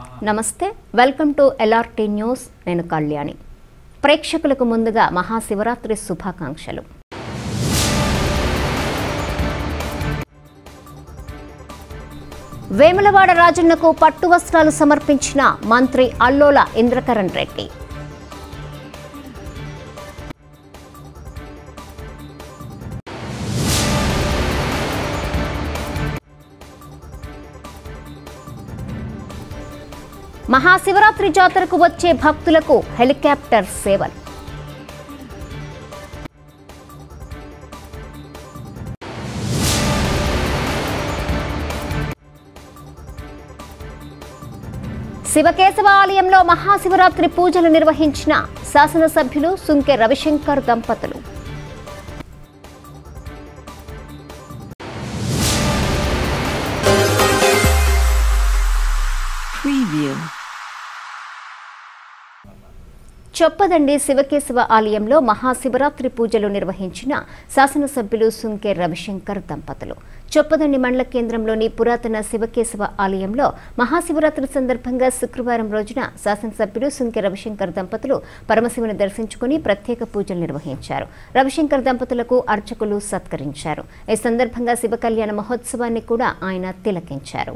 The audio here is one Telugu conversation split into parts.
నమస్తే వెల్కమ్ టు ఎల్ఆర్టీ న్యూస్ నేను కళ్యాణి ప్రేక్షకులకు ముందుగా మహాశివరాత్రి శుభాకాంక్షలు వేములవాడ రాజన్నకు పట్టు వస్త్రాలు సమర్పించిన మంత్రి అల్లోల ఇంద్రకరణ్ రెడ్డి మహాశివరాత్రి జాతరకు వచ్చే భక్తులకు హెలికాప్టర్ సేవలు శివకేశవ ఆలయంలో మహాశివరాత్రి పూజలు నిర్వహించిన శాసనసభ్యులు సుంకె రవిశంకర్ దంపతులు Preview. చొప్పదండి శివకేశవ ఆలయంలో మహాశివరాత్రి పూజలు నిర్వహించిన శాసనసభ్యులు సుంకె రవిశంకర్ దంపతులు చొప్పదండి మండల కేంద్రంలోని పురాతన శివకేశవ ఆలయంలో మహాశివరాత్రి సందర్భంగా శుక్రవారం రోజున శాసనసభ్యులు సుంకె రవిశంకర్ దంపతులు పరమశివుని దర్శించుకుని ప్రత్యేక పూజలు నిర్వహించారు రవిశంకర్ దంపతులకు అర్చకులు సత్కరించారు ఈ సందర్భంగా శివ కళ్యాణ మహోత్సవాన్ని కూడా ఆయన తిలకించారు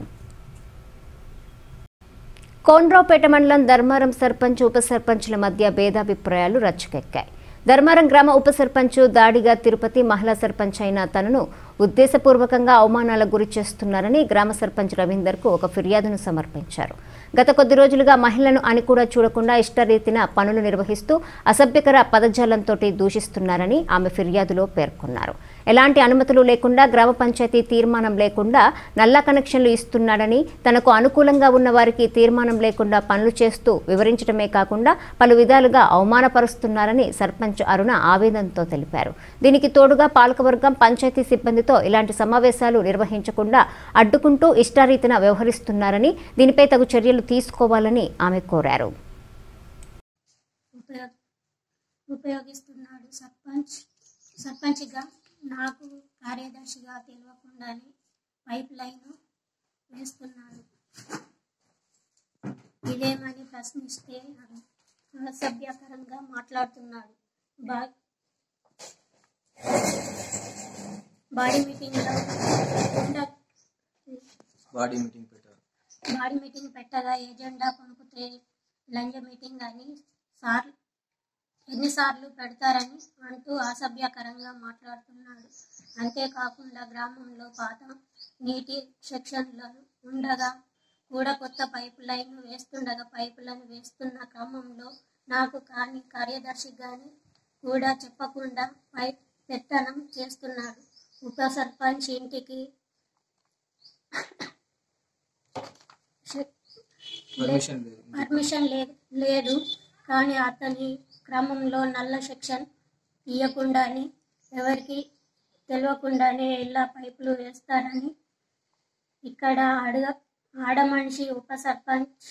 కోన్రావుపేట మండలం ధర్మారం సర్పంచ్ ఉప సర్పంచ్ల మధ్య భేదాభిప్రాయాలు రచ్చుకెక్కాయి ధర్మారం గ్రామ ఉప సర్పంచ్ దాడిగా తిరుపతి మహిళా సర్పంచ్ అయిన తనను ఉద్దేశపూర్వకంగా అవమానాలకు గురి చేస్తున్నారని గ్రామ సర్పంచ్ రవీందర్కు ఒక ఫిర్యాదును సమర్పించారు గత కొద్ది రోజులుగా మహిళలను అని కూడా చూడకుండా ఇష్టరీతిన పనులు నిర్వహిస్తూ అసభ్యకర పదజాలంతో దూషిస్తున్నారని ఆమె ఫిర్యాదులో పేర్కొన్నారు ఎలాంటి అనుమతులు లేకుండా గ్రామ పంచాయతీ తీర్మానం లేకుండా నల్లా కనెక్షన్లు ఇస్తున్నాడని తనకు అనుకూలంగా ఉన్న వారికి తీర్మానం లేకుండా పనులు చేస్తూ వివరించడమే కాకుండా పలు విధాలుగా అవమానపరుస్తున్నారని సర్పంచ్ అరుణ ఆవేదనతో తెలిపారు దీనికి తోడుగా పాలకవర్గం పంచాయతీ సిబ్బందితో ఇలాంటి సమావేశాలు నిర్వహించకుండా అడ్డుకుంటూ ఇష్టారీతిన వ్యవహరిస్తున్నారని దీనిపై తగు చర్యలు తీసుకోవాలని ఆమె కోరారు ఉపయోగ ఉపయోగిస్తున్నాడు సర్పంచ్ సర్పంచ్గా నాకు కార్యదర్శిగా తెలియకుండానే పైప్ లైన్ వేస్తున్నాడు ఇదేమని ప్రశ్నిస్తే అసభ్యకరంగా మాట్లాడుతున్నాడు బా బాడీ మీటింగ్లో ఉండ- బాడీ మీటింగ్ పెట్టారు బాడీ మీటింగ్ పెట్టగా ఎజెండా పంపితే లంచ్ మీటింగ్ అని సార్ ఎన్నిసార్లు పెడతారని అంటూ అసభ్యకరంగా మాట్లాడుతున్నాడు అంతేకాకుండా గ్రామంలో పాత నీటి సెక్షన్లను ఉండగా కూడా కొత్త పైపు లైన్ వేస్తుండగా పైపులను వేస్తున్న క్రమంలో నాకు కానీ కార్యదర్శి కానీ కూడా చెప్పకుండా పైప్ పెత్తనం చేస్తున్నాడు ఉప సర్పంచ్ ఇంటికి పర్మిషన్ లేదు పర్మిషన్ లేదు లేదు కానీ అతని క్రమంలో నల్ల సెక్షన్ తీయకుండానే ఎవరికి తెలియకుండానే ఇలా పైపులు వేస్తారని ఇక్కడ అడగ ఆడమనిషి ఉప సర్పంచ్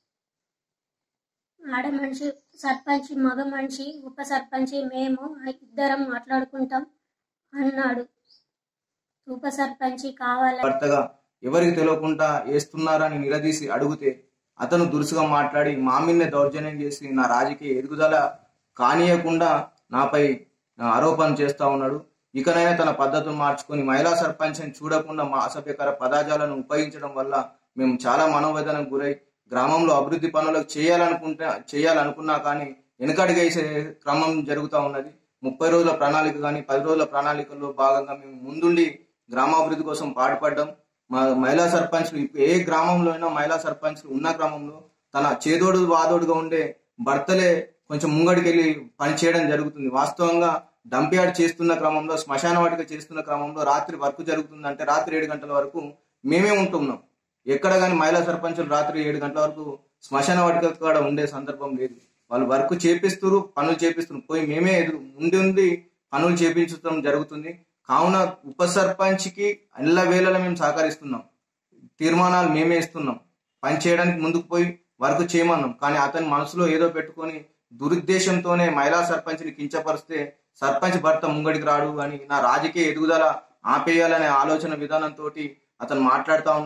ఆడమనిషి సర్పంచ్ మగ మనిషి ఉప సర్పంచ్ మేము ఇద్దరం మాట్లాడుకుంటాం అన్నాడు ఉప సర్పంచ్ కావాలని భర్తగా ఎవరికి తెలియకుండా వేస్తున్నారని నిలదీసి అడిగితే అతను దురుసుగా మాట్లాడి మా మీదనే దౌర్జన్యం చేసి నా రాజకీయ ఎదుగుదల కానీయకుండా నాపై ఆ, ఆరోపణ చేస్తా ఉన్నాడు ఇకనైనా తన పద్ధతులు మార్చుకొని మహిళా సర్పంచ్ని చూడకుండా మా అసభ్యకర పదాజాలను ఉపయోగించడం వల్ల మేము చాలా మనోవేదనకు గురై గ్రామంలో అభివృద్ధి పనులకు చేయాలనుకుంటే చేయాలనుకున్నా కానీ వెనుకడిగేసే క్రమం జరుగుతూ ఉన్నది ముప్పై రోజుల ప్రణాళిక కానీ పది రోజుల ప్రణాళికల్లో భాగంగా మేము ముందుండి గ్రామాభివృద్ధి కోసం పాటుపడ్డాం మా మహిళా సర్పంచ్లు ఇప్పుడు ఏ గ్రామంలో అయినా మహిళా సర్పంచ్లు ఉన్న క్రమంలో తన చేదోడు వాదోడుగా ఉండే భర్తలే కొంచెం ముంగడికి వెళ్ళి పని చేయడం జరుగుతుంది వాస్తవంగా డంప్ యార్డ్ చేస్తున్న క్రమంలో శ్మశాన వాటిక చేస్తున్న క్రమంలో రాత్రి వర్క్ జరుగుతుంది అంటే రాత్రి ఏడు గంటల వరకు మేమే ఉంటున్నాం ఎక్కడ కానీ మహిళా సర్పంచులు రాత్రి ఏడు గంటల వరకు శ్మశాన వాటిక కూడా ఉండే సందర్భం లేదు వాళ్ళు వర్క్ చేపిస్తున్నారు పనులు చేపిస్తున్నారు పోయి మేమే ఎదురు ఉండి ఉండి పనులు చేపించడం జరుగుతుంది కావున ఉప సర్పంచ్కి అల్ల వేళలా మేము సహకరిస్తున్నాం తీర్మానాలు మేమే ఇస్తున్నాం పని చేయడానికి ముందుకు పోయి వర్క్ చేయమన్నాం కానీ అతని మనసులో ఏదో పెట్టుకొని దురుద్దేశంతోనే మహిళా సర్పంచ్ని కించపరిస్తే సర్పంచ్ భర్త ముంగడికి రాడు అని నా రాజకీయ ఎదుగుదల ఆపేయాలనే ఆలోచన విధానంతో అతను మాట్లాడుతా ఉన్నాడు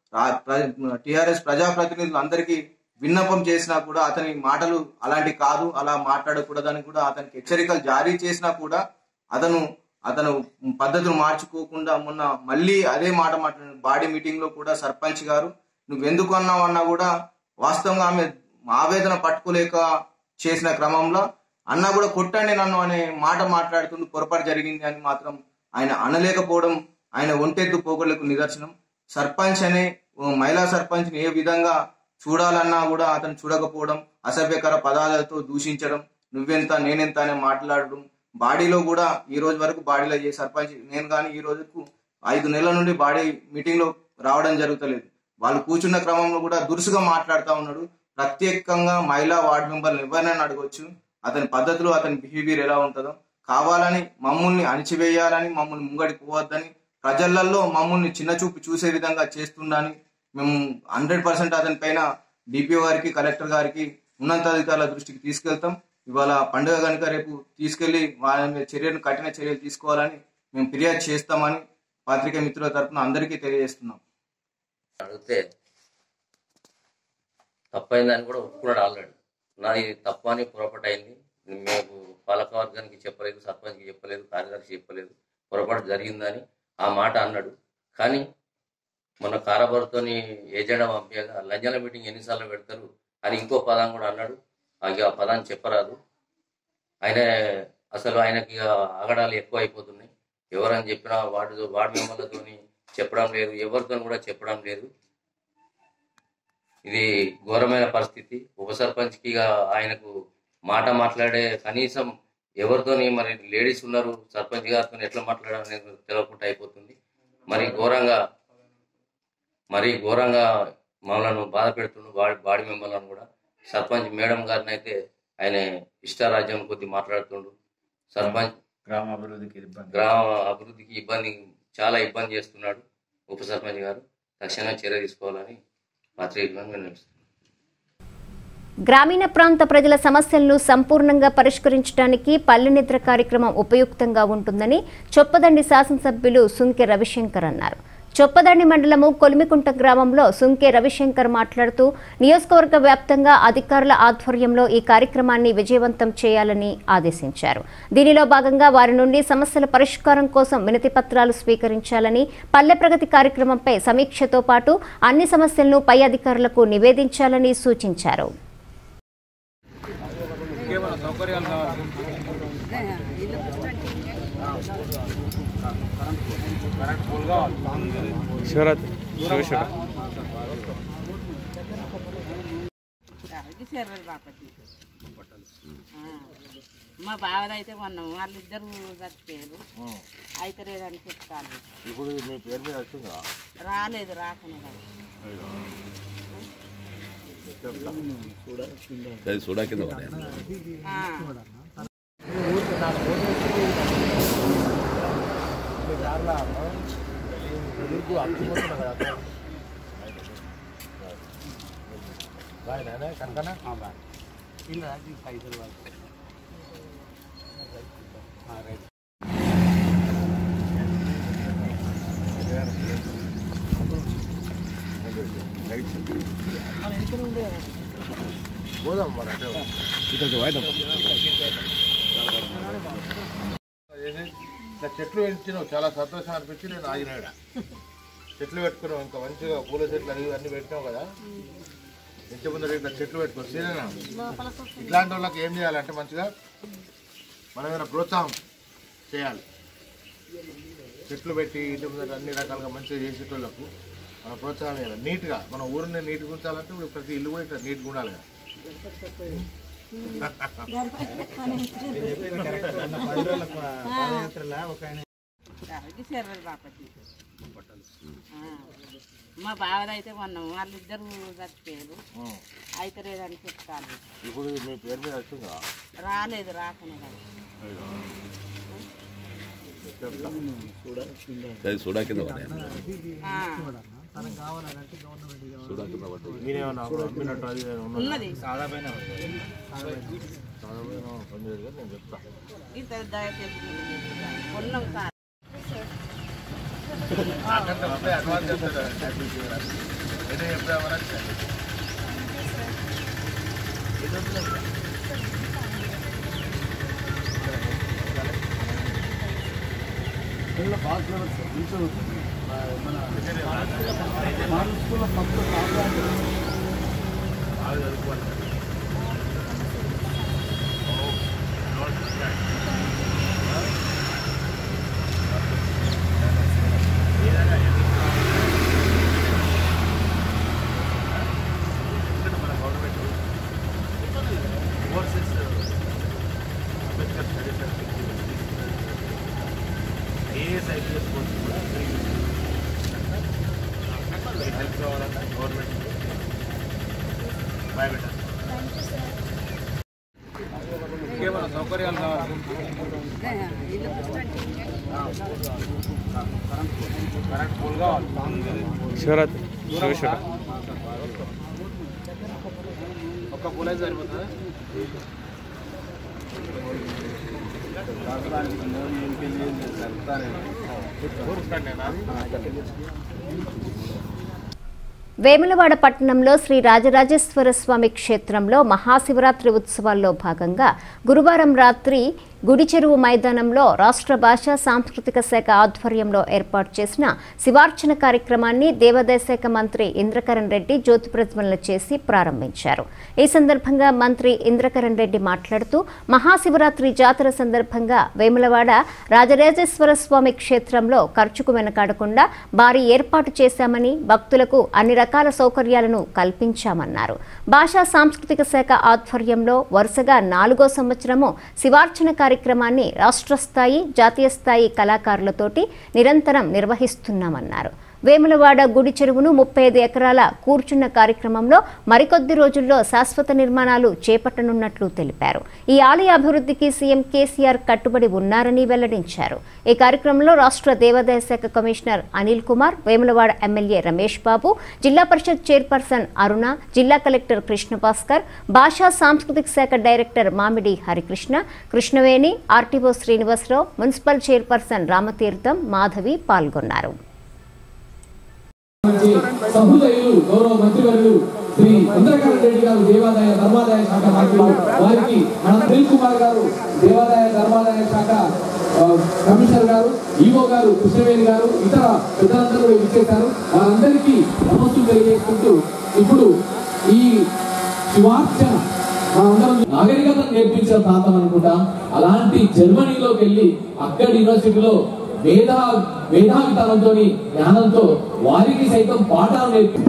టిఆర్ఎస్ ప్రజాప్రతినిధులు అందరికీ విన్నపం చేసినా కూడా అతని మాటలు అలాంటి కాదు అలా మాట్లాడకూడదని కూడా అతనికి హెచ్చరికలు జారీ చేసినా కూడా అతను అతను పద్ధతులు మార్చుకోకుండా మొన్న మళ్ళీ అదే మాట మాట్లాడిన బాడీ మీటింగ్ లో కూడా సర్పంచ్ గారు నువ్వు ఎందుకు అన్నావు అన్నా కూడా వాస్తవంగా ఆమె ఆవేదన పట్టుకోలేక చేసిన క్రమంలో అన్న కూడా కొట్టండి నన్ను అనే మాట మాట్లాడుతుంది పొరపాటు జరిగింది అని మాత్రం ఆయన అనలేకపోవడం ఆయన ఒంటెద్దు పోగొళ్లకు నిదర్శనం సర్పంచ్ అనే ఓ మహిళా సర్పంచ్ ఏ విధంగా చూడాలన్నా కూడా అతను చూడకపోవడం అసభ్యకర పదాలతో దూషించడం నువ్వెంత నేనెంత అని మాట్లాడడం బాడీలో కూడా ఈ రోజు వరకు బాడీలో ఏ సర్పంచ్ నేను కానీ ఈ రోజుకు ఐదు నెలల నుండి బాడీ మీటింగ్ లో రావడం జరుగుతలేదు వాళ్ళు కూర్చున్న క్రమంలో కూడా దురుసుగా మాట్లాడుతూ ఉన్నాడు ప్రత్యేకంగా మహిళా వార్డు మెంబర్లు ఎవరినైనా అడగొచ్చు అతని పద్ధతిలో అతని బిహేవియర్ ఎలా ఉంటుందో కావాలని మమ్మల్ని అణిచివేయాలని మమ్మల్ని ముంగడికి పోవద్దని ప్రజలలో మమ్మల్ని చిన్న చూపు చూసే విధంగా చేస్తుండని మేము హండ్రెడ్ పర్సెంట్ అతని పైన డిపిఓ గారికి కలెక్టర్ గారికి ఉన్నతాధికారుల దృష్టికి తీసుకెళ్తాం ఇవాళ పండుగ కనుక రేపు తీసుకెళ్లి వాళ్ళ మీద చర్యలు కఠిన చర్యలు తీసుకోవాలని మేము ఫిర్యాదు చేస్తామని పాత్రికేయ మిత్రుల తరపున అందరికీ తెలియజేస్తున్నాం అడిగితే తప్పైందని కూడా ఒప్పుకున్నాడు ఆల్రెడీ నాది తప్పు అని పొరపాటు అయింది మేము పాలకవర్గానికి చెప్పలేదు సర్పంచ్కి చెప్పలేదు కార్యదర్శి చెప్పలేదు పొరపాటు జరిగిందని ఆ మాట అన్నాడు కానీ మొన్న కారాబారుతోని ఏజెండా పంపించగా లంజన మీటింగ్ ఎన్నిసార్లు పెడతారు అని ఇంకో పదం కూడా అన్నాడు ఇక ఆ పదాన్ని చెప్పరాదు ఆయన అసలు ఆయనకి ఇక ఆగడాలు ఎక్కువ అయిపోతున్నాయి ఎవరని చెప్పినా వార్డు వార్డు మెంబర్లతోని చెప్పడం లేదు ఎవరితో కూడా చెప్పడం లేదు ఇది ఘోరమైన పరిస్థితి ఉప సర్పంచ్కి ఇక ఆయనకు మాట మాట్లాడే కనీసం ఎవరితోని మరి లేడీస్ ఉన్నారు సర్పంచ్ గారితో ఎట్లా మాట్లాడాలనేది తెలియకుండా అయిపోతుంది మరి ఘోరంగా మరి ఘోరంగా మమ్మల్ని బాధ పెడుతుండు బాడీ బాడీ మెంబర్లను కూడా సర్పంచ్ మేడం గారిని అయితే ఆయన ఇష్టారాజ్యం కొద్ది మాట్లాడుతుండు సర్పంచ్ గ్రామ అభివృద్ధికి ఇబ్బంది గ్రామ అభివృద్ధికి ఇబ్బంది చాలా ఇబ్బంది చేస్తున్నాడు ఉప సర్పంచ్ గారు తక్షణమే చర్య తీసుకోవాలని పాత్రికలను విన్నవిస్తున్నాను గ్రామీణ ప్రాంత ప్రజల సమస్యలను సంపూర్ణంగా పరిష్కరించడానికి పల్లె నిద్ర కార్యక్రమం ఉపయుక్తంగా ఉంటుందని చొప్పదండి శాసనసభ్యులు సుంకె రవిశంకర్ అన్నారు చొప్పదండి మండలము కొలిమికుంట గ్రామంలో సుంకె రవిశంకర్ మాట్లాడుతూ నియోజకవర్గ వ్యాప్తంగా అధికారుల ఆధ్వర్యంలో ఈ కార్యక్రమాన్ని విజయవంతం చేయాలని ఆదేశించారు దీనిలో భాగంగా వారి నుండి సమస్యల పరిష్కారం కోసం వినతి పత్రాలు స్వీకరించాలని పల్లె ప్రగతి కార్యక్రమంపై సమీక్షతో పాటు అన్ని సమస్యలను పై అధికారులకు నివేదించాలని సూచించారు శివరాత్రి శివశుడు ఇది చెర్రలు బాపతి ఆ. మా బావదైతే కొన్నాము వాళ్ళిద్దరు చచ్చిపోయారు అయితే లేదని చెప్తాను ఇప్పుడు మీ పేరు మీద వచ్చిందా రాలేదు రాకనే కదా అది సూడా కింద పడాయి. ఆ. ఇట్లా చెట్లు పెంచినావు చాలా సంతోషం అనిపించి నేను ఆగినాడు చెట్లు పెట్టుకున్నావు ఇంకా మంచిగా పూల చెట్లు అవి అన్ని పెట్టినావు కదా ఇంటి ముందర ఇట్లా చెట్లు పెట్టుకో సీనా ఇట్లాంటి వాళ్ళకి ఏం చేయాలంటే మంచిగా మనం ఏమైనా ప్రోత్సాహం చేయాలి చెట్లు పెట్టి ఇంటి ముందర అన్ని రకాలుగా మంచిగా చేసేటోళ్ళకు మనం ప్రోత్సాహం చేయాలి నీట్గా మన ఊరిని నీట్గా ఉంచాలంటే ఇప్పుడు ప్రతి ఇల్లు కూడా ఇట్లా నీట్గా ఉండాలి కదా ఇది చెర్రలు బాపతి ఆ. మా బావదైతే కొన్నాము వాళ్ళిద్దరు చచ్చిపోయారు అయితే లేదని చెప్తాను ఇప్పుడు మీ పేరు మీద వచ్చిందా రాలేదు రాకనే కదా అది సూడా కింద పడాయి. ఆ. సూడా కింద పడ్డది. మీరేమన్నా అమ్మినట్టు అది ఉన్నదా? ఉన్నది సాదాపైన పనిచేయదు కదా నేను చెప్తా ఇంత దయచేసి కొన్నాం సార్ నాకంటే ముందే అడ్వాన్స్ చేస్తాడు ఏదో చెప్పామన్నా మన government overseas Ambedkar study certificate AS IPS course కూడా హెల్ప్ కావాలన్నా గవర్నమెంట్ బాయ్ బెటర్ ఇంకేమైనా సౌకర్యాలు కావాలి కరెంట్ పోల్ కావాలి శివరాత్రి శివశివ ఒక్క పూలే సరిపోతుందా వేములవాడ పట్టణంలో శ్రీ రాజరాజేశ్వర స్వామి క్షేత్రంలో మహాశివరాత్రి ఉత్సవాల్లో భాగంగా గురువారం రాత్రి గుడి చెరువు మైదానంలో రాష్ట్ర భాషా సాంస్కృతిక శాఖ ఆధ్వర్యంలో ఏర్పాటు చేసిన శివార్చన కార్యక్రమాన్ని దేవాదాయ శాఖ మంత్రి ఇంద్రకరణ్ రెడ్డి జ్యోతి ప్రజ్వలన చేసి ప్రారంభించారు ఈ సందర్భంగా మంత్రి ఇంద్రకరణ్ రెడ్డి మాట్లాడుతూ మహాశివరాత్రి జాతర సందర్భంగా వేములవాడ రాజరాజేశ్వర స్వామి క్షేత్రంలో ఖర్చుకు వెనకాడకుండా భారీ ఏర్పాటు చేశామని భక్తులకు అన్ని రకాల సౌకర్యాలను కల్పించామన్నారు భాషా సాంస్కృతిక శాఖ ఆధ్వర్యంలో వరుసగా నాలుగో సంవత్సరము శివార్చన కార్యక్రమాన్ని రాష్ట్ర స్థాయి జాతీయ స్థాయి కళాకారులతోటి నిరంతరం నిర్వహిస్తున్నామన్నారు వేములవాడ గుడి చెరువును ముప్పై ఐదు ఎకరాల కూర్చున్న కార్యక్రమంలో మరికొద్ది రోజుల్లో శాశ్వత నిర్మాణాలు చేపట్టనున్నట్లు తెలిపారు ఈ ఆలయ అభివృద్ధికి సీఎం కేసీఆర్ కట్టుబడి ఉన్నారని వెల్లడించారు ఈ కార్యక్రమంలో రాష్ట్ర దేవాదాయ శాఖ commissioner Anil Kumar Vemulawada MLA Ramesh Babu zilla parishad chairperson అరుణ జిల్లా కలెక్టర్ కృష్ణభాస్కర్ భాషా సాంస్కృతిక శాఖ director Mamidi Harikrishna Krishnaveni RTO Srinivasarao municipal chairperson Ramatheertham Madhavi పాల్గొన్నారు నుంచి సహృదయులు గౌరవ మంత్రివర్యులు శ్రీ ఇంద్రకరణ్ రెడ్డి గారు దేవాదాయ ధర్మాదాయ శాఖ మంత్రులు వారికి మన అనిల్ కుమార్ గారు దేవాదాయ ధర్మాదాయ శాఖ ఆ, కమిషనర్ గారు ఈవో గారు కృష్ణవేణి గారు ఇతర పెద్దలందరూ కూడా ఇచ్చేశారు వారందరికీ నమస్సు తెలియజేసుకుంటూ ఇప్పుడు ఈ శివార్చన మనందరం నాగరికతను నేర్పించిన ప్రాంతం అనుకుంటాం అలాంటి జర్మనీలోకి వెళ్ళి అక్కడి యూనివర్సిటీలో వేద వేదావిధానంతో జ్ఞానంతో వారికి సైతం పాఠాలు నేర్పి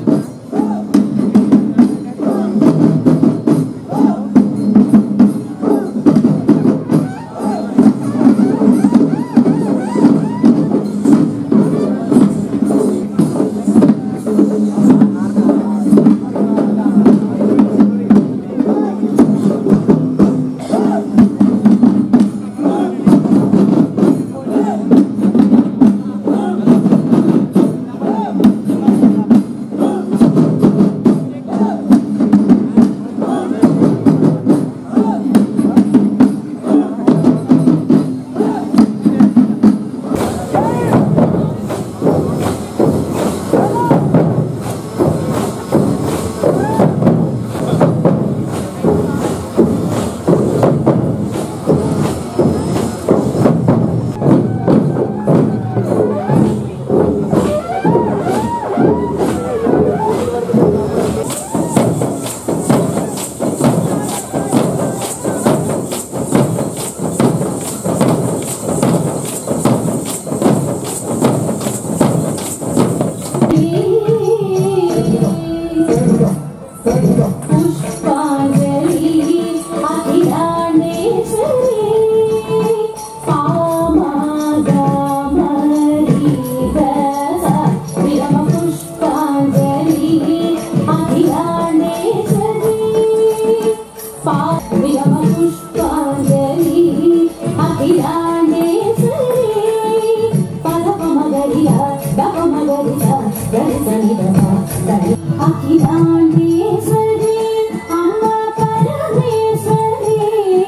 అఖిలాండేశ్వరి అమ్మ పరమేశ్వరి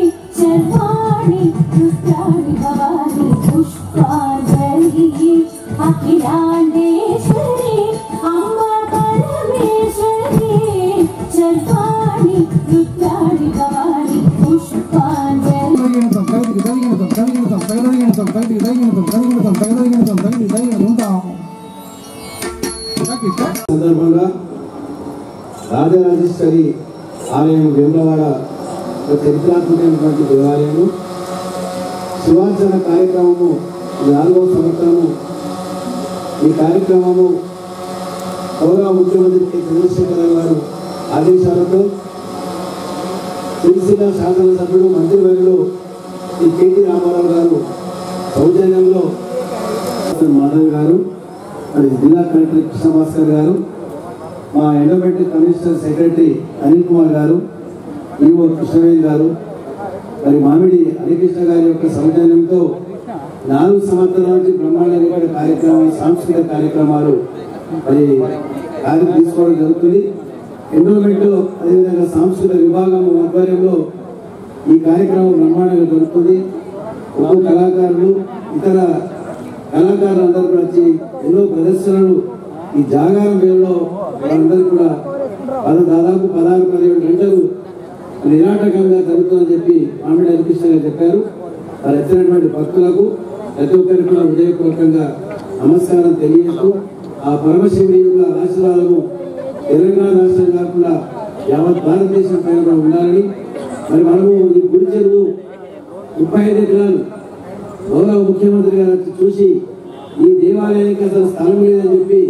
సర్వాణి రుద్రాణి భవాని పుష్పాంజలి అఖిలాండేశ్వరి అమ్మ పరమేశ్వరి సరే సర్వాణి రుద్రాణి భవాని పుష్పాంజలి సందర్భంగా రాజరాజేశ్వరి ఆలయం వేములవాడ ఒక చరిత్రాత్మకమైనటువంటి దేవాలయము శివార్చన కార్యక్రమము ఈ నాలుగవ సంవత్సరము ఈ కార్యక్రమము గౌరవ ముఖ్యమంత్రి కె. చంద్రశేఖరరావు గారు ఆదేశాలతో సిరిసిల్ల శాసనసభ్యుడు మంత్రివర్యులు ఈ కేటీ రామారావు గారు సౌజన్యంలో మాధవ్ గారు మరి జిల్లా కలెక్టర్ కృష్ణభాస్కర్ గారు మా endowment commissioner secretary Anil Kumar గారు ఈఓ కృష్ణవేణి గారు మరి మామిడి హరికృష్ణ గారి యొక్క సౌజన్యంతో నాలుగు సంవత్సరాల నుంచి బ్రహ్మాండమైన కార్యక్రమాలు సాంస్కృతిక కార్యక్రమాలు మరి కార్యం తీసుకోవడం జరుగుతుంది ఎండోమెంట్ అదేవిధంగా సాంస్కృతిక విభాగం ఆధ్వర్యంలో ఈ కార్యక్రమం బ్రహ్మాండంగా జరుగుతుంది ఒక్కో కళాకారులు ఇతర కళాకారులు అందరూ కూడా వచ్చి ఎన్నో ప్రదర్శనలు ఈ జాగారం వేళలో వాళ్ళందరూ కూడా పద దాదాపు పదహారు పదిహేడు గంటలు నిరాటకంగా జరుగుతుందని చెప్పి మామిడి హరికృష్ణ గారు చెప్పారు వారు వచ్చినటువంటి భక్తులకు ప్రతి ఒక్కరికి కూడా హృదయపూర్వకంగా నమస్కారం తెలియజేస్తూ ఆ పరమశివుడి యొక్క ఆశీర్వాదము తెలంగాణ రాష్ట్రం కాకుండా యావత్ భారతదేశం పైన కూడా ఉండాలని మరి మనము ఈ గుడి చెరువు ముప్పై ఐదు ఎకరాలు గౌరవ ముఖ్యమంత్రి గారు వచ్చి చూసి ఈ దేవాలయానికి అసలు స్థలం లేదని చెప్పి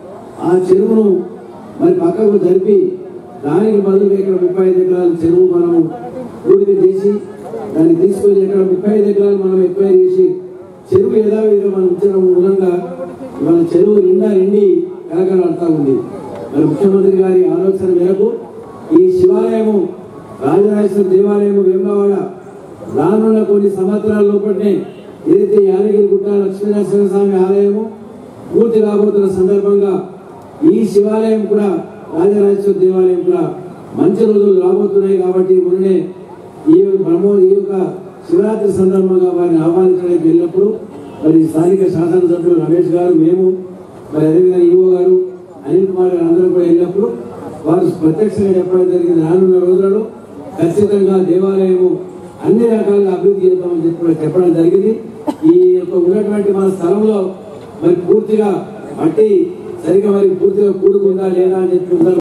ఆ చెరువును మరి పక్కకు జరిపి దానికి బదులు ఇక్కడ ముప్పై ఐదు ఎకరాల చెరువు మనము పూడిక చేసి దాన్ని తీసుకొని ఇక్కడ ముప్పై ఐదు ఎకరాలు మనం ఎక్వైర్ చేసి చెరువు యథావిధిగా మనం ఉంచడం మూలంగా ఇవాళ చెరువు నిండా నిండి కలకలాడుతూ ఉంది మరి ముఖ్యమంత్రి గారి ఆలోచన మేరకు ఈ శివాలయము రాజరాజేశ్వర దేవాలయము వేమవాడ రానున్న కొన్ని సంవత్సరాల లోపలనే ఏదైతే యాదగిరి గుట్ట లక్ష్మీనరసింహ స్వామి ఆలయము పూర్తి కాబోతున్న సందర్భంగా ఈ శివాలయం కూడా రాజరాజేశ్వర దేవాలయం కూడా మంచి రోజులు రాబోతున్నాయి కాబట్టి మొన్నే ఈ బ్రహ్మో ఈ యొక్క శివరాత్రి సందర్భంగా వారిని ఆహ్వానించడానికి వెళ్ళినప్పుడు మరి స్థానిక శాసనసభ్యులు రమేష్ గారు మేము మరి అదేవిధంగా ఈవో గారు అనిల్ కుమార్ గారు అందరూ కూడా వెళ్ళినప్పుడు వారు ప్రత్యక్షంగా చెప్పడం జరిగింది రానున్న రోజులలో ఖచ్చితంగా దేవాలయము అన్ని రకాలుగా అభివృద్ధి చేద్దామని చెప్పి చెప్పడం జరిగింది ఈ యొక్క ఉన్నటువంటి మన స్థలంలో మరి పూర్తిగా మట్టి సరిగా మరి పూర్తిగా కూడుకుందా లేదా అని చెప్పి ఉందా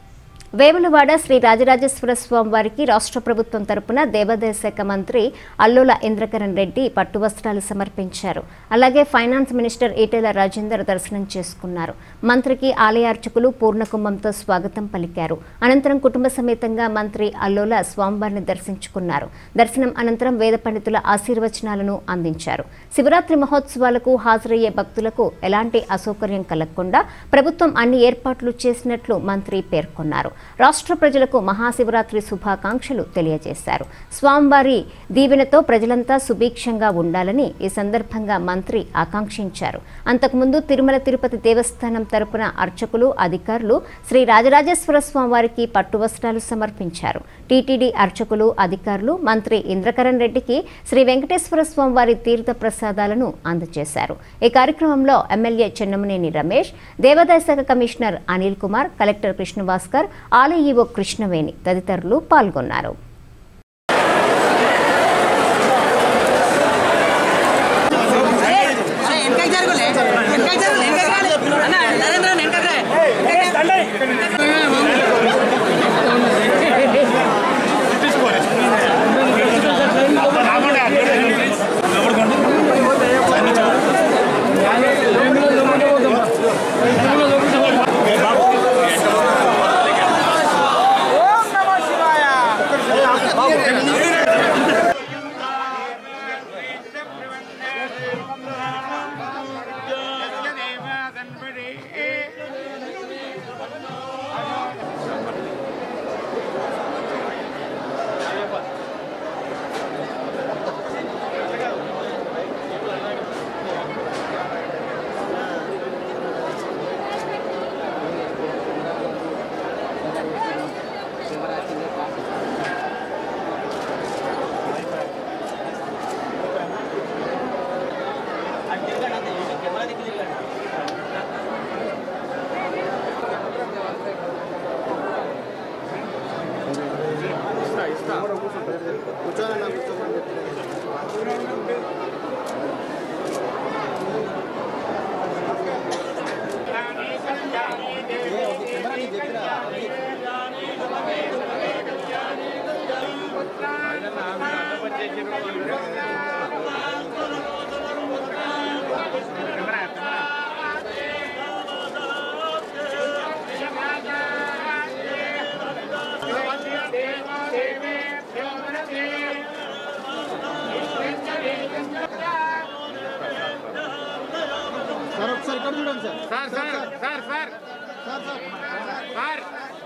వేములవాడ శ్రీ రాజరాజేశ్వర స్వామి వారికి రాష్ట్ర ప్రభుత్వం తరపున దేవాదాయ శాఖ మంత్రి అల్లుల ఇంద్రకరణ్ రెడ్డి పట్టు వస్త్రాలు సమర్పించారు అలాగే ఫైనాన్స్ మినిస్టర్ ఈటెల రాజేందర్ దర్శనం చేసుకున్నారు మంత్రికి ఆలయ అర్చకులు పూర్ణకుంభంతో స్వాగతం పలికారు అనంతరం కుటుంబ సమేతంగా మంత్రి అల్లోల స్వామివారిని దర్శించుకున్నారు దర్శనం అనంతరం వేద పండితుల ఆశీర్వచనాలను అందించారు శివరాత్రి మహోత్సవాలకు హాజరయ్యే భక్తులకు ఎలాంటి అసౌకర్యం కలగకుండా ప్రభుత్వం అన్ని ఏర్పాట్లు చేసినట్లు మంత్రి పేర్కొన్నారు రాష్ట్ర ప్రజలకు మహాశివరాత్రి శుభాకాంక్షలు తెలియజేశారు స్వామివారి దీవెనతో ప్రజలంతా సుభిక్షంగా ఉండాలని ఈ సందర్భంగా మంత్రి ఆకాంక్షించారు అంతకుముందు తిరుమల తిరుపతి దేవస్థానం తరపున అర్చకులు అధికారులు శ్రీ రాజరాజేశ్వర స్వామివారికి పట్టు వస్త్రాలు సమర్పించారు టీటీడీ అర్చకులు అధికారులు మంత్రి ఇంద్రకరణ్ రెడ్డికి శ్రీ వెంకటేశ్వర స్వామివారి తీర్థ ప్రసాదాలను అందజేశారు ఈ కార్యక్రమంలో ఎమ్మెల్యే చెన్నమనేని రమేష్ దేవాదాయ శాఖ కమిషనర్ అనిల్ కుమార్ కలెక్టర్ కృష్ణభాస్కర్ ఆలయ ఈవో కృష్ణవేణి తదితరులు పాల్గొన్నారు ఓం నమః శివాయ సార్ ఒకసారి ఇక్కడ చూడండి sir sir sir sir sir sir sir sir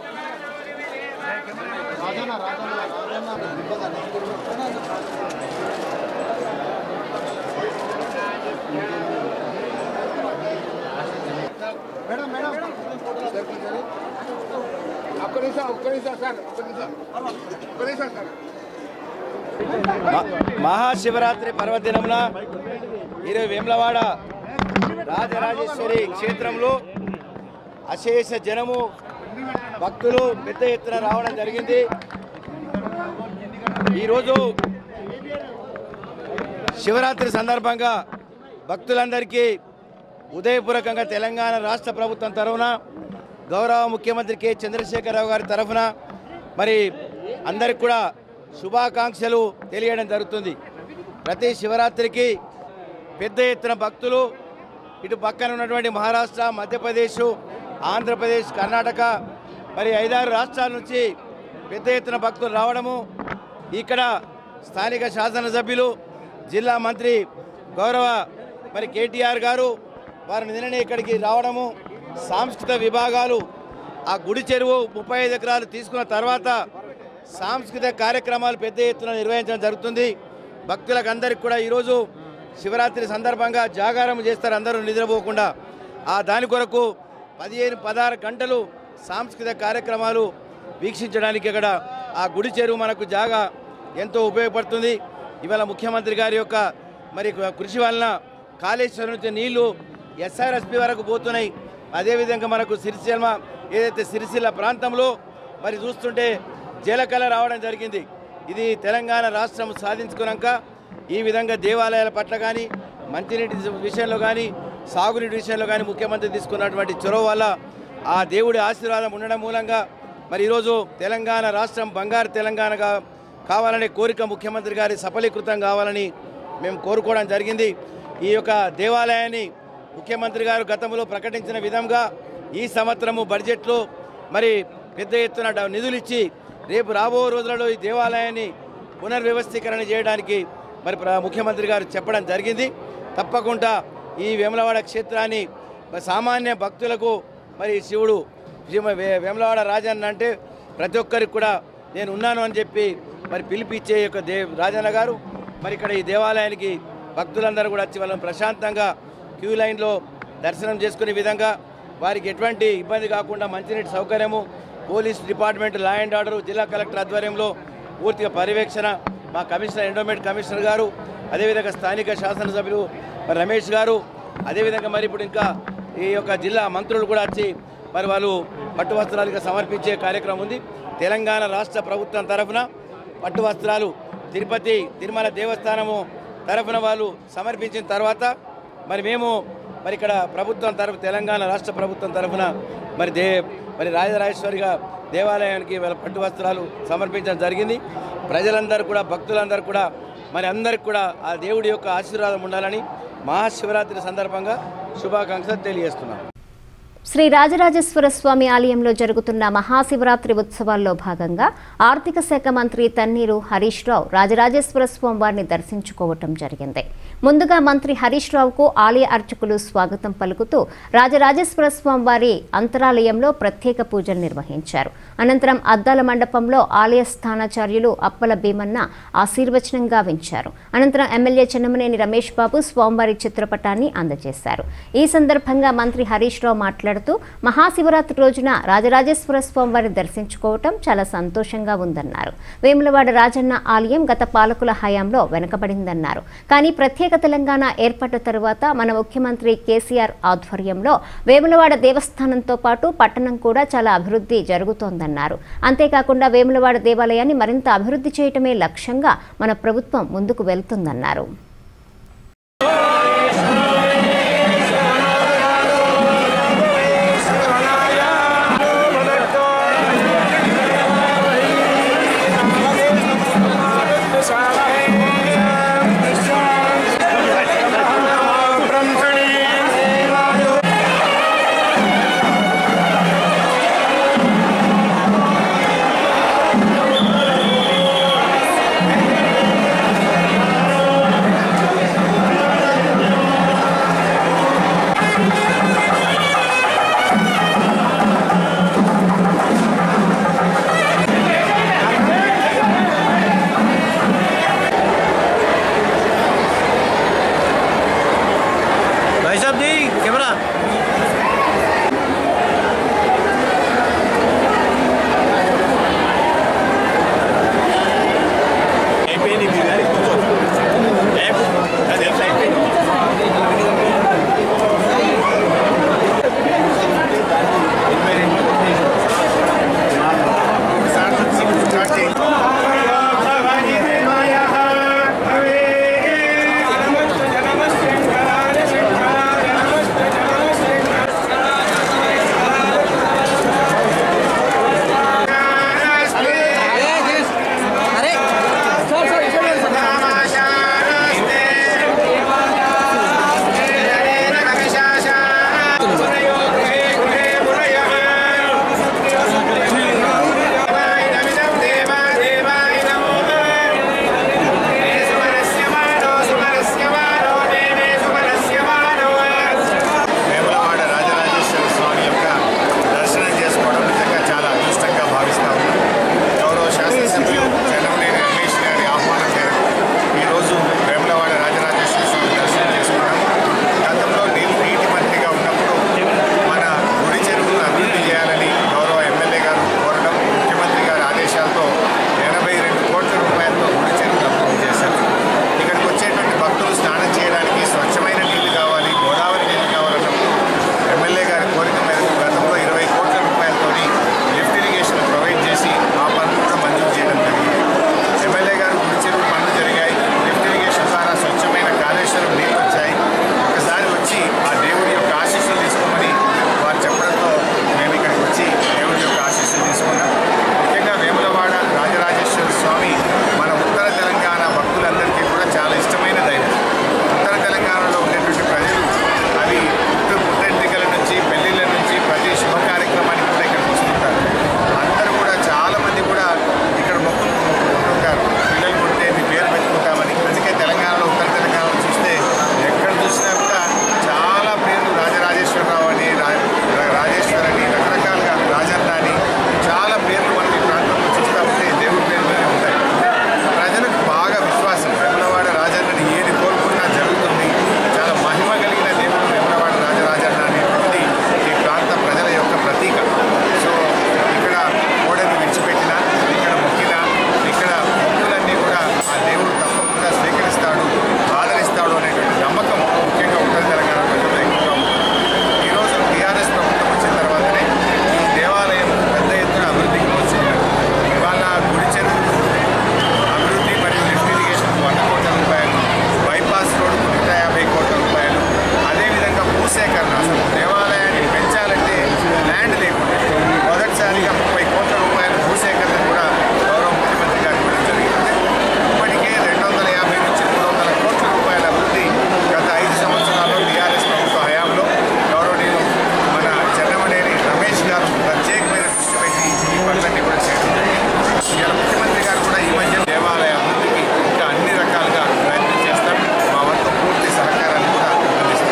Rajanna Rajanna Rajanna madam madam ఒక్క నిమిషం ఒక్క నిమిషం సార్ ఒక్క నిమిషం ఒక్క నిమిషం సార్ మహాశివరాత్రి పర్వదినమున ఈరోజు వేములవాడ రాజరాజేశ్వరి క్షేత్రంలో అశేష జనము భక్తులు పెద్ద ఎత్తున రావడం జరిగింది ఈరోజు శివరాత్రి సందర్భంగా భక్తులందరికీ ఉదయపూర్వకంగా తెలంగాణ రాష్ట్ర ప్రభుత్వం తరఫున గౌరవ ముఖ్యమంత్రి కె చంద్రశేఖరరావు గారి తరఫున మరి అందరికి కూడా శుభాకాంక్షలు తెలియడం జరుగుతుంది ప్రతి శివరాత్రికి పెద్ద ఎత్తున భక్తులు ఇటు పక్కన ఉన్నటువంటి మహారాష్ట్ర మధ్యప్రదేశ్ ఆంధ్రప్రదేశ్ కర్ణాటక మరి ఐదారు రాష్ట్రాల నుంచి పెద్ద ఎత్తున భక్తులు రావడము ఇక్కడ స్థానిక శాసనసభ్యులు జిల్లా మంత్రి గౌరవ మరి కేటీఆర్ గారు వారి నిన్ననే ఇక్కడికి రావడము సాంస్కృతిక విభాగాలు ఆ గుడి చెరువు ముప్పై ఐదు ఎకరాలు తీసుకున్న తర్వాత సాంస్కృతిక కార్యక్రమాలు పెద్ద ఎత్తున నిర్వహించడం జరుగుతుంది భక్తులకు అందరికీ కూడా ఈరోజు శివరాత్రి సందర్భంగా జాగారం చేస్తారు అందరూ నిద్రపోకుండా ఆ దాని కొరకు పదిహేను పదహారు గంటలు సాంస్కృతిక కార్యక్రమాలు వీక్షించడానికి ఇక్కడ ఆ గుడి చెరువు మనకు జాగా ఎంతో ఉపయోగపడుతుంది ఇవాళ ముఖ్యమంత్రి గారి యొక్క మరి కృషి వలన కాళేశ్వరం నుంచి నీళ్లు ఎస్ఆర్ఎస్పి వరకు పోతున్నాయి అదేవిధంగా మనకు సిరిసిల్ల ఏదైతే సిరిసిల్ల ప్రాంతంలో మరి చూస్తుంటే జలకళ రావడం జరిగింది ఇది తెలంగాణ రాష్ట్రం సాధించుకున్నాక ఈ విధంగా దేవాలయాల పట్ల కానీ మంచినీటి విషయంలో కానీ సాగునీటి విషయంలో కానీ ముఖ్యమంత్రి తీసుకున్నటువంటి చొరవ వల్ల ఆ దేవుడి ఆశీర్వాదం ఉండడం మూలంగా మరి ఈరోజు తెలంగాణ రాష్ట్రం బంగారు తెలంగాణగా కావాలనే కోరిక ముఖ్యమంత్రి గారి సఫలీకృతం కావాలని మేము కోరుకోవడం జరిగింది ఈ యొక్క దేవాలయాన్ని ముఖ్యమంత్రి గారు గతంలో ప్రకటించిన విధంగా ఈ సంవత్సరము బడ్జెట్లో మరి పెద్ద ఎత్తున డ- నిధులు ఇచ్చి రేపు రాబో రోజులలో ఈ దేవాలయాన్ని పునర్వ్యవస్థీకరణ చేయడానికి మరి ప్ర- ముఖ్యమంత్రి గారు చెప్పడం జరిగింది తప్పకుండా ఈ వేములవాడ క్షేత్రాన్ని మరి సామాన్య భక్తులకు మరి శివుడు శ్రీమ- వే- వేములవాడ రాజన్న అంటే ప్రతి ఒక్కరికి కూడా నేను ఉన్నాను అని చెప్పి మరి పిలిపిచ్చే యొక్క దే రాజన్న గారు మరి ఇక్కడ ఈ దేవాలయానికి భక్తులందరూ కూడా వచ్చి వాళ్ళని ప్రశాంతంగా క్యూ లైన్లో దర్శనం చేసుకునే విధంగా వారికి ఎటువంటి ఇబ్బంది కాకుండా మంచినీటి సౌకర్యము police department law and order జిల్లా కలెక్టర్ ఆధ్వర్యంలో పూర్తిగా పర్యవేక్షణ మా కమిషనర్ ఎండోమెంట్ కమిషనర్ గారు అదేవిధంగా స్థానిక శాసనసభ్యులు మరి రమేష్ గారు అదేవిధంగా మరి ఇప్పుడు ఇంకా ఈ యొక్క జిల్లా మంత్రులు కూడా వచ్చి మరి వాళ్ళు పట్టు వస్త్రాలుగా సమర్పించే కార్యక్రమం ఉంది తెలంగాణ రాష్ట్ర ప్రభుత్వం తరఫున పట్టు వస్త్రాలు తిరుపతి తిరుమల దేవస్థానము తరఫున వాళ్ళు సమర్పించిన తర్వాత మరి మేము మరి ఇక్కడ ప్రభుత్వం తరఫు తెలంగాణ రాష్ట్ర ప్రభుత్వం తరఫున మరి దే మరి రాజరాజేశ్వరిగా దేవాలయానికి వాళ్ళ పట్టు వస్త్రాలు సమర్పించడం జరిగింది ప్రజలందరూ కూడా భక్తులందరూ కూడా మరి అందరికి కూడా ఆ దేవుడి యొక్క ఆశీర్వాదం ఉండాలని మహాశివరాత్రి సందర్భంగా శుభాకాంక్షలు తెలియజేస్తున్నాను శ్రీ రాజరాజేశ్వర స్వామి ఆలయంలో జరుగుతున్న మహాశివరాత్రి ఉత్సవాల్లో భాగంగా ఆర్థిక శాఖ మంత్రి తన్నీరు హరీష్ రావు రాజరాజేశ్వర స్వామి వారిని దర్శించుకోవటం జరిగింది ముందుగా మంత్రి హరీష్ రావుకు ఆలయ అర్చకులు స్వాగతం పలుకుతూ రాజరాజేశ్వర స్వామి వారి అంతరాలయంలో ప్రత్యేక పూజలు నిర్వహించారు అనంతరం అద్దాల మండపంలో ఆలయ స్థానాచార్యులు అప్పల భీమన్న ఆశీర్వచనం గావించారు అనంతరం ఎమ్మెల్యే చెన్నమనేని రమేష్ బాబు స్వామివారి చిత్రపటాన్ని అందజేశారు ఈ సందర్భంగా మంత్రి హరీష్ రావు మాట్లాడుతూ మహాశివరాత్రి రోజున రాజరాజేశ్వర స్వామి వారిని దర్శించుకోవటం చాలా సంతోషంగా ఉందన్నారు వేములవాడ రాజన్న ఆలయం గత పాలకుల హయాంలో వెనుకబడిందన్నారు కానీ ప్రత్యేక తెలంగాణ ఏర్పడ్డ తరువాత మన ముఖ్యమంత్రి కేసీఆర్ ఆధ్వర్యంలో వేములవాడ దేవస్థానంతో పాటు పట్టణం కూడా చాలా అభివృద్ధి జరుగుతోందన్నారు జరిగిందన్నారు అంతేకాకుండా వేములవాడ దేవాలయాన్ని మరింత అభివృద్ధి చేయటమే లక్ష్యంగా మన ప్రభుత్వం ముందుకు వెళ్తుందన్నారు भाई साहब जी कैमरा వేములవాడ రాజరాజేశ్వర స్వామి యొక్క దర్శనం చేసుకోవడం నిజంగా చాలా అదృష్టంగా భావిస్తా ఉన్నాం గౌరవ శాసనసభ్యులు చెన్నమనేని రమేష్ గారి ఆహ్వానం మేరకు ఈరోజు వేములవాడ రాజరాజేశ్వర స్వామి దర్శనం చేసుకున్నాం గతంలో నేను నీటి మంత్రిగా ఉన్నప్పుడు మన గుడి చెరువును అభివృద్ధి చేయాలని గౌరవ ఎమ్మెల్యే గారు కోరడం ముఖ్యమంత్రి గారి ఆదేశాలతో ఎనభై రెండు కోట్ల రూపాయలతో గుడి చెరువును అభివృద్ధి చేశారు ఇక్కడికి వచ్చేటువంటి భక్తులు స్నానం చేయడానికి స్వచ్ఛమైన నీళ్లు కావాలి గోదావరి నీళ్లు కావాలన్నప్పుడు ఎమ్మెల్యే గారి కోరిక మేరకు గతంలో ఇరవై కోట్ల రూపాయలతోని లిఫ్ట్ ఇరిగేషన్ ప్రొవైడ్ చేసి ఆ పనులు కూడా మంజూరు చేయడం జరిగింది ఎమ్మెల్యే గారు గుడి చెరువు పనులు జరిగాయి లిఫ్ట్ ఇరిగేషన్ ద్వారా స్వచ్ఛమైన కాళేశ్వరం నీళ్లు వచ్చాయి ఒకసారి వచ్చి ఆ దేవుడి యొక్క ఆశీస్సులు తీసుకోమని వారు చెప్పడంతో మేము ఇక్కడికి వచ్చి దేవుడి యొక్క ఆశీస్సులు తీసుకున్నాం ముఖ్యంగా వేములవాడ రాజరాజేశ్వర స్వామి మన ఉత్తర తెలంగాణ భక్తులందరికీ కూడా చాలా ఇష్టమైన దైవం ఉత్తర తెలంగాణలో ఉండేటువంటి ప్రజలు అవి పుట్టు పుట్టెంటికల నుంచి పెళ్లిళ్ళ నుంచి ప్రతి శుభ కార్యక్రమానికి కూడా ఇక్కడికి వస్తుంటారు అందరూ కూడా చాలా మంది కూడా ఇక్కడ మొక్కులు మొక్కుకుంటుంటారు పిల్లలు పుడితే మీ పేరు పెట్టుకుంటామని అందుకే తెలంగాణలో ఉత్తర తెలంగాణలో చూస్తే ఎక్కడ చూసినా కూడా చాలా పేర్లు రాజరాజేశ్వరరావు అని రా- రా- రాజేశ్వర్ అని రకరకాలుగా రాజన్న అని చాలా పేర్లు మనం ఈ ప్రాంతంలో చూస్తూ ఉంటే దేవుడి పేర్లనే ఉంటాయి ప్రజలకు బాగా విశ్వాసం వేములవాడ రాజన్నని ఏది కోరుకున్నా జరుగుతుంది చాలా మహిమ కలిగిన దేవుడు వేములవాడ రాజరాజన్న అనేటువంటి ఈ ప్రాంత ప్రజల యొక్క ప్రతీక సో ఇక్కడ కోడలు విడిచిపెట్టిన ఇక్కడ మొక్కిన ఇక్కడ మొక్కులన్నీ కూడా ఆ దేవుడు తప్పకుండా స్వీకరిస్తాడు ఆదరిస్తాడు అనేటువంటి నమ్మకం ముఖ్యంగా ఉత్తర తెలంగాణ ప్రజల్లో ఎక్కువగా ఉంది ఈరోజు టీఆర్ఎస్ ప్రభుత్వం వచ్చిన తర్వాతనే ఈ దేవాలయం పెద్ద ఎత్తున అభివృద్ధికి వచ్చింది ఇవాళ గుడి చెరువు అభివృద్ధి మరియు లిఫ్ట్ ఇరిగేషన్ వంద కోట్ల రూపాయలు బైపాస్ రోడ్డు నూట యాభై కోట్ల రూపాయలు అదేవిధంగా భూసేకరణ అసలు దేవాలయాన్ని పెంచాలంటే ల్యాండ్ లేకుండా మొదటిసారిగా ముప్పై కోట్ల రూపాయలు భూసేకరణ కూడా గౌరవ ముఖ్యమంత్రి గారు ఇవ్వడం జరిగింది ఇప్పటికే రెండు వందల యాభై నుంచి మూడు వందల కోట్ల రూపాయల అభివృద్ధి గత ఐదు సంవత్సరాల్లో టీఆర్ఎస్ ప్రభుత్వ హయాంలో గౌరవనీయులు మన చెన్నమనేని రమేష్ గారు ప్రత్యేకమైన దృష్టి పెట్టి ఈ పనులన్నీ కూడా చేయడం జరిగింది ఇవాళ ముఖ్యమంత్రి గారు కూడా ఈ మధ్య దేవాలయ అభివృద్ధికి ఇంకా అన్ని రకాలుగా ప్రయత్నం చేస్తాం మా వంతు పూర్తి సహకారాన్ని కూడా అందిస్తాం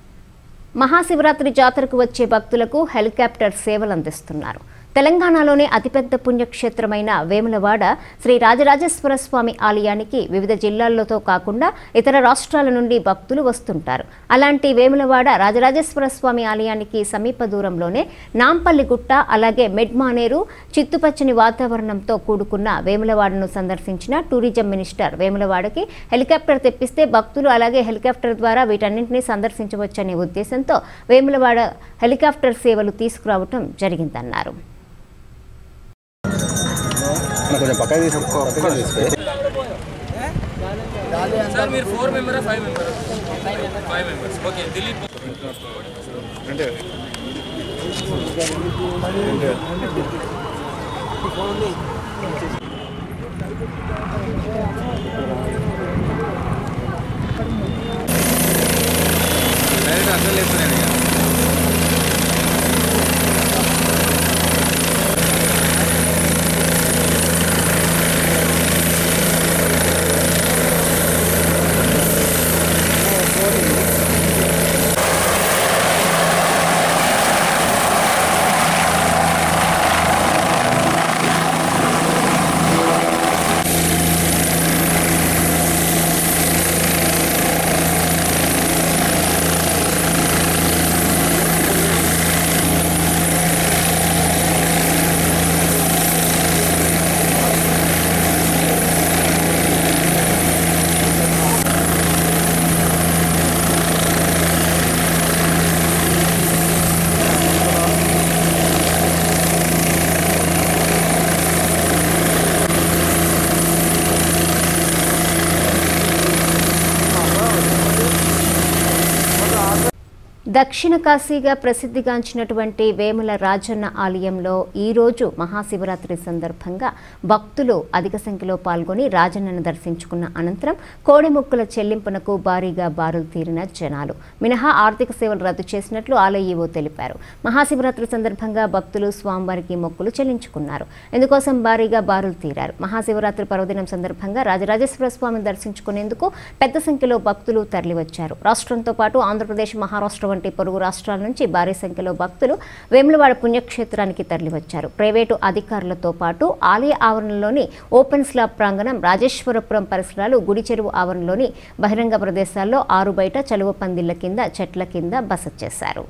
మహాశివరాత్రి జాతరకు వచ్చే భక్తులకు హెలికాప్టర్ సేవలు అందిస్తున్నారు తెలంగాణలోనే అతిపెద్ద పుణ్యక్షేత్రమైన వేములవాడ శ్రీ రాజరాజేశ్వర స్వామి ఆలయానికి వివిధ జిల్లాల్లోతో కాకుండా ఇతర రాష్ట్రాల నుండి భక్తులు వస్తుంటారు అలాంటి వేములవాడ రాజరాజేశ్వర స్వామి ఆలయానికి సమీప దూరంలోనే నాంపల్లి గుట్ట అలాగే మెడ్మానేరు చిత్తుపచ్చని వాతావరణంతో కూడుకున్న వేములవాడను సందర్శించిన టూరిజం మినిస్టర్ వేములవాడకి హెలికాప్టర్ తెప్పిస్తే భక్తులు అలాగే హెలికాప్టర్ ద్వారా వీటన్నింటినీ సందర్శించవచ్చనే ఉద్దేశంతో వేములవాడ హెలికాప్టర్ సేవలు తీసుకురావటం జరిగిందన్నారు కొంచెం పక్కకి తీసి పక్కకి తీసుకో సార్ మీరు ఫోర్ మెంబరా ఫైవ్ మెంబరా ఫైవ్ మెంబర్స్ ఓకే దిలీప్ అంటే డైరెక్ట్ అసలు లేస్తున్నాను ఇక దక్షిణ కాశీగా ప్రసిద్ధిగాంచినటువంటి వేముల రాజన్న ఆలయంలో ఈరోజు మహాశివరాత్రి సందర్భంగా భక్తులు అధిక సంఖ్యలో పాల్గొని రాజన్నను దర్శించుకున్న అనంతరం కోడి మొక్కుల చెల్లింపునకు భారీగా బారులు తీరిన జనాలు మినహా ఆర్థిక సేవలు రద్దు చేసినట్లు ఆలయ ఈవో తెలిపారు మహాశివరాత్రి సందర్భంగా భక్తులు స్వామివారికి మొక్కులు చెల్లించుకున్నారు ఇందుకోసం భారీగా బారులు తీరారు మహాశివరాత్రి పర్వదినం సందర్భంగా రాజరాజేశ్వర స్వామిని దర్శించుకునేందుకు పెద్ద సంఖ్యలో భక్తులు తరలివచ్చారు రాష్ట్రంతో పాటు ఆంధ్రప్రదేశ్ మహారాష్ట్ర వంటి పొరుగు రాష్ట్రాల నుంచి భారీ సంఖ్యలో భక్తులు వేములవాడ పుణ్యక్షేత్రానికి తరలివచ్చారు ప్రైవేటు అధికారులతో పాటు ఆలయ ఆవరణలోని ఓపెన్ స్లాబ్ ప్రాంగణం రాజేశ్వరపురం పరిసరాలు గుడి చెరువు ఆవరణలోని బహిరంగ ప్రదేశాల్లో ఆరు బయట చలువ పందిళ్ల కింద చెట్ల కింద బస చేశారు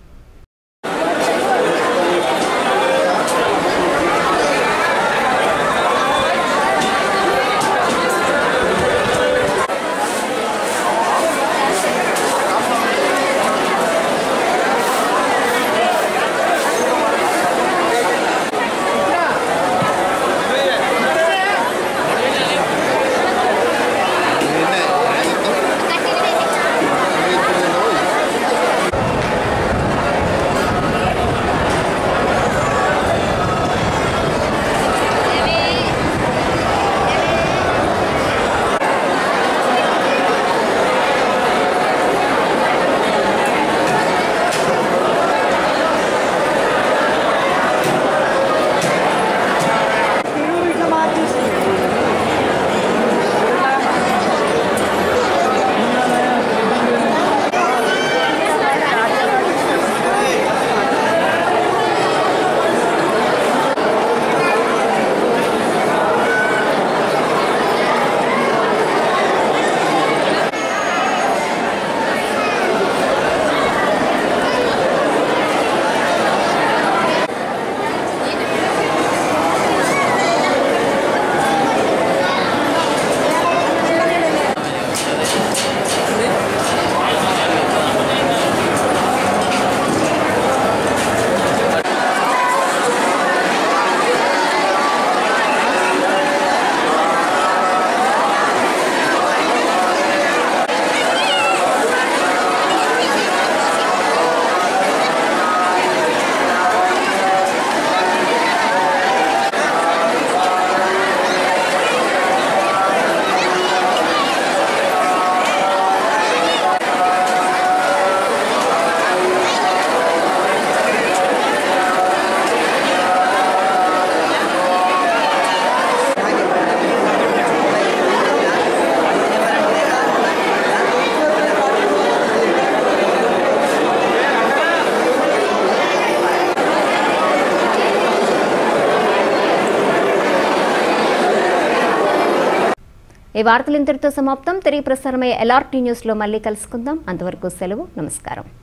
ఈ వార్తలు ఇంతటితో సమాప్తం తిరిగి ప్రసారమయ్యే ఎల్ఆర్టీ న్యూస్లో మళ్ళీ కలుసుకుందాం అంతవరకు సెలవు నమస్కారం